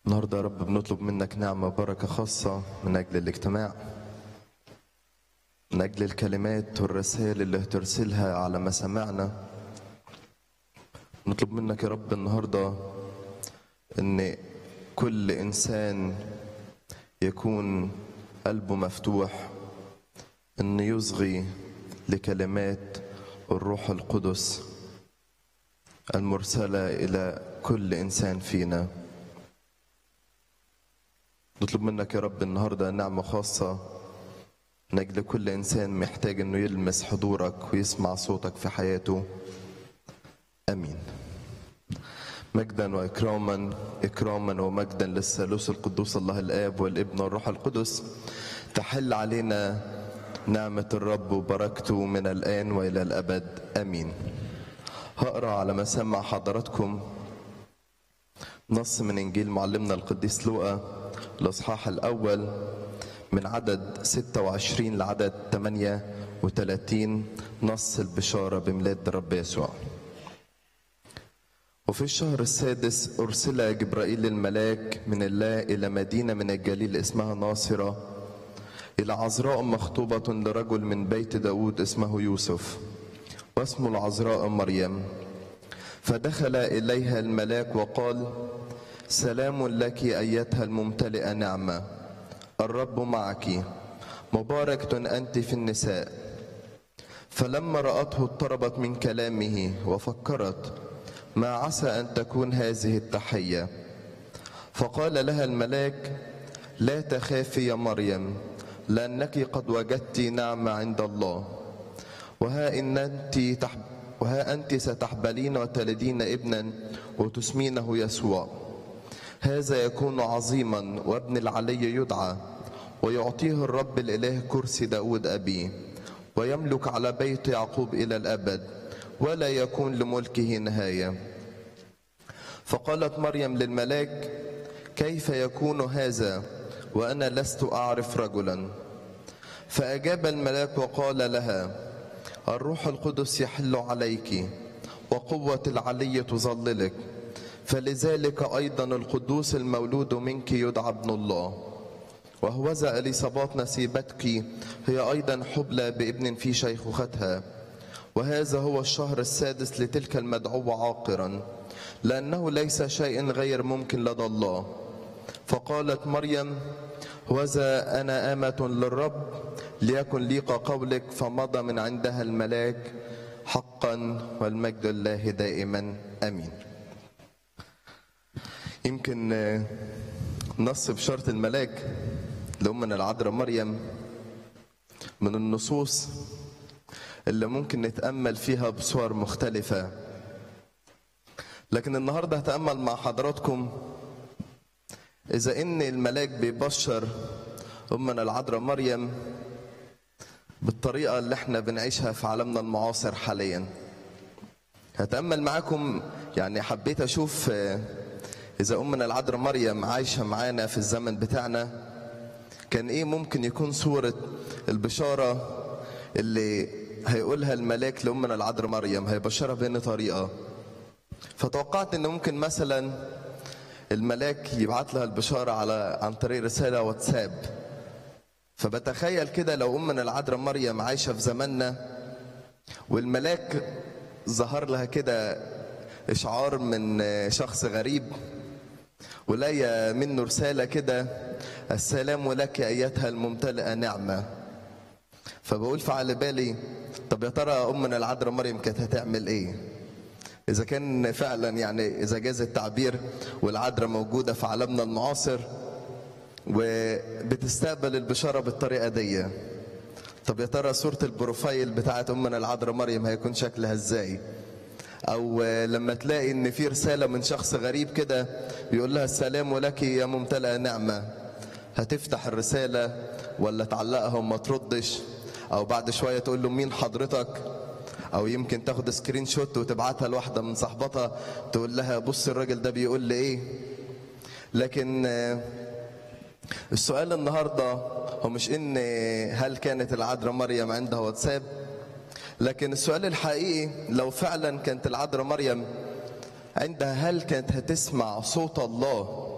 النهارده يا رب بنطلب منك نعمة وبركة خاصة من أجل الاجتماع من أجل الكلمات والرسائل اللي هترسلها على مسامعنا نطلب منك يا رب النهارده إن كل إنسان يكون قلبه مفتوح إن يصغي لكلمات الروح القدس المرسلة إلى كل إنسان فينا نطلب منك يا رب النهارده نعمة خاصة من أجل كل إنسان محتاج إنه يلمس حضورك ويسمع صوتك في حياته آمين مجدا وإكراما إكراما ومجدا للثالوث القدوس الله الآب والابن والروح القدس تحل علينا نعمة الرب وبركته من الآن وإلى الأبد آمين هقرأ على مسامع حضراتكم نص من إنجيل معلمنا القديس لوقا الإصحاح الأول من عدد 26 لعدد 38 نص البشارة بميلاد الرب يسوع وفي الشهر السادس أرسل جبرائيل الملاك من الله إلى مدينة من الجليل اسمها ناصرة إلى عذراء مخطوبة لرجل من بيت داود اسمه يوسف واسم العذراء مريم فدخل إليها الملاك وقال سلام لك أيتها الممتلئة نعمة الرب معك مباركة أنت في النساء فلما رأته اضطربت من كلامه وفكرت ما عسى أن تكون هذه التحية فقال لها الملاك لا تخافي يا مريم لأنك قد وجدت نعمة عند الله وها إن أنت تحب وها أنت ستحبلين وتلدين ابنا وتسمينه يسوع هذا يكون عظيما وابن العلي يدعى ويعطيه الرب الإله كرسي داود أبيه ويملك على بيت يعقوب إلى الأبد ولا يكون لملكه نهاية فقالت مريم للملاك كيف يكون هذا وأنا لست أعرف رجلا فأجاب الملاك وقال لها الروح القدس يحل عليك وقوة العلي تظللك فلذلك أيضا القدوس المولود منك يدعى ابن الله وهوذا إليصابات نسيبتك هي أيضا حبلى بابن في شيخوختها وهذا هو الشهر السادس لتلك المدعوة عاقرا لأنه ليس شيء غير ممكن لدى الله فقالت مريم وذا أنا آمة للرب ليكن لي قولك فمضى من عندها الملاك حقا والمجد لله دائما آمين يمكن نص بشارة الملاك لأمنا العذراء مريم من النصوص اللي ممكن نتأمل فيها بصور مختلفة لكن النهاردة هتأمل مع حضراتكم إذا إن الملاك بيبشر أمنا العذراء مريم بالطريقة اللي احنا بنعيشها في عالمنا المعاصر حاليا هتأمل معاكم يعني حبيت أشوف إذا أمنا العذراء مريم عايشة معانا في الزمن بتاعنا كان إيه ممكن يكون صورة البشارة اللي هيقولها الملاك لأمنا العذراء مريم هيبشرها بأن طريقة فتوقعت إن ممكن مثلا الملاك يبعت لها البشارة على عن طريق رسالة واتساب فبتخيل كده لو أمنا العذراء مريم عايشة في زماننا والملاك ظهر لها كده إشعار من شخص غريب ولاقي منه رسالة كده السلام لك أيتها الممتلئة نعمة فبقول في على بالي طب يا ترى أمنا العذراء مريم كانت هتعمل إيه؟ إذا كان فعلا يعني إذا جاز التعبير والعذراء موجودة في عالمنا المعاصر وبتستقبل البشارة بالطريقة دي طب يا ترى صورة البروفايل بتاعت أمنا العذراء مريم هيكون شكلها إزاي؟ او لما تلاقي ان في رساله من شخص غريب كده بيقول لها السلام لك يا ممتلئه نعمه هتفتح الرساله ولا تعلقها وما تردش او بعد شويه تقول له مين حضرتك او يمكن تاخد سكرين شوت وتبعتها لواحده من صاحبتها تقول لها بص الراجل ده بيقول لي ايه لكن السؤال النهارده هو مش ان هل كانت العذراء مريم عندها واتساب لكن السؤال الحقيقي لو فعلا كانت العذراء مريم عندها هل كانت هتسمع صوت الله